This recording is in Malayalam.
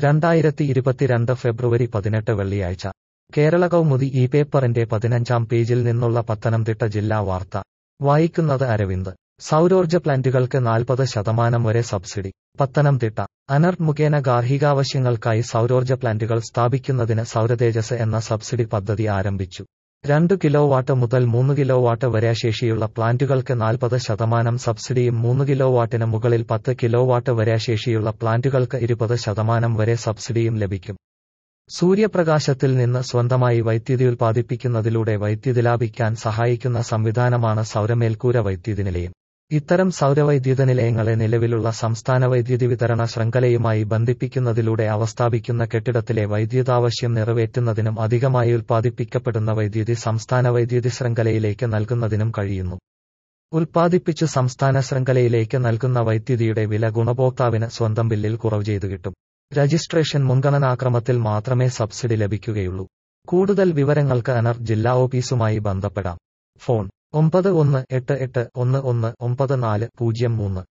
രണ്ടായിരത്തി ഇരുപത്തിരണ്ട് ഫെബ്രുവരി പതിനെട്ട് വെള്ളിയാഴ്ച കേരള കൗമുദി ഈ പേപ്പറിന്റെ പതിനഞ്ചാം പേജിൽ നിന്നുള്ള പത്തനംതിട്ട ജില്ലാ വാർത്ത വായിക്കുന്നത് അരവിന്ദ് സൗരോർജ്ജ പ്ലാന്റുകൾക്ക് നാൽപ്പത് ശതമാനം വരെ സബ്സിഡി പത്തനംതിട്ട അനർട്ട് മുഖേന ഗാർഹികാവശ്യങ്ങൾക്കായി സൗരോർജ്ജ പ്ലാന്റുകൾ സ്ഥാപിക്കുന്നതിന് സൗരതേജസ് എന്ന സബ്സിഡി പദ്ധതി ആരംഭിച്ചു രണ്ട് കിലോ വാട്ട് മുതൽ മൂന്ന് കിലോ വാട്ട് വരെ ശേഷിയുള്ള പ്ലാന്റുകൾക്ക് നാൽപ്പത് ശതമാനം സബ്സിഡിയും മൂന്ന് കിലോ വാട്ടിന് മുകളിൽ പത്ത് കിലോ വാട്ട് വരെ ശേഷിയുള്ള പ്ലാന്റുകൾക്ക് ഇരുപത് ശതമാനം വരെ സബ്സിഡിയും ലഭിക്കും സൂര്യപ്രകാശത്തിൽ നിന്ന് സ്വന്തമായി വൈദ്യുതി ഉൽപ്പാദിപ്പിക്കുന്നതിലൂടെ വൈദ്യുതി ലാഭിക്കാൻ സഹായിക്കുന്ന സംവിധാനമാണ് സൗരമേൽക്കൂര വൈദ്യുതി നിലയം ഇത്തരം സൗരവൈദ്യുത നിലയങ്ങളെ നിലവിലുള്ള സംസ്ഥാന വൈദ്യുതി വിതരണ ശൃംഖലയുമായി ബന്ധിപ്പിക്കുന്നതിലൂടെ അവ സ്ഥാപിക്കുന്ന കെട്ടിടത്തിലെ വൈദ്യുതാവശ്യം നിറവേറ്റുന്നതിനും അധികമായി ഉൽപ്പാദിപ്പിക്കപ്പെടുന്ന വൈദ്യുതി സംസ്ഥാന വൈദ്യുതി ശൃംഖലയിലേക്ക് നൽകുന്നതിനും കഴിയുന്നു ഉൽപ്പാദിപ്പിച്ചു സംസ്ഥാന ശൃംഖലയിലേക്ക് നൽകുന്ന വൈദ്യുതിയുടെ വില ഗുണഭോക്താവിന് സ്വന്തം ബില്ലിൽ കുറവ് ചെയ്തു കിട്ടും രജിസ്ട്രേഷൻ മുൻഗണനാക്രമത്തിൽ മാത്രമേ സബ്സിഡി ലഭിക്കുകയുള്ളൂ കൂടുതൽ വിവരങ്ങൾക്ക് അനർ ജില്ലാ ഓഫീസുമായി ബന്ധപ്പെടാം ഫോൺ ഒമ്പത് ഒന്ന് എട്ട് എട്ട് ഒന്ന് ഒന്ന് ഒമ്പത് നാല് പൂജ്യം മൂന്ന്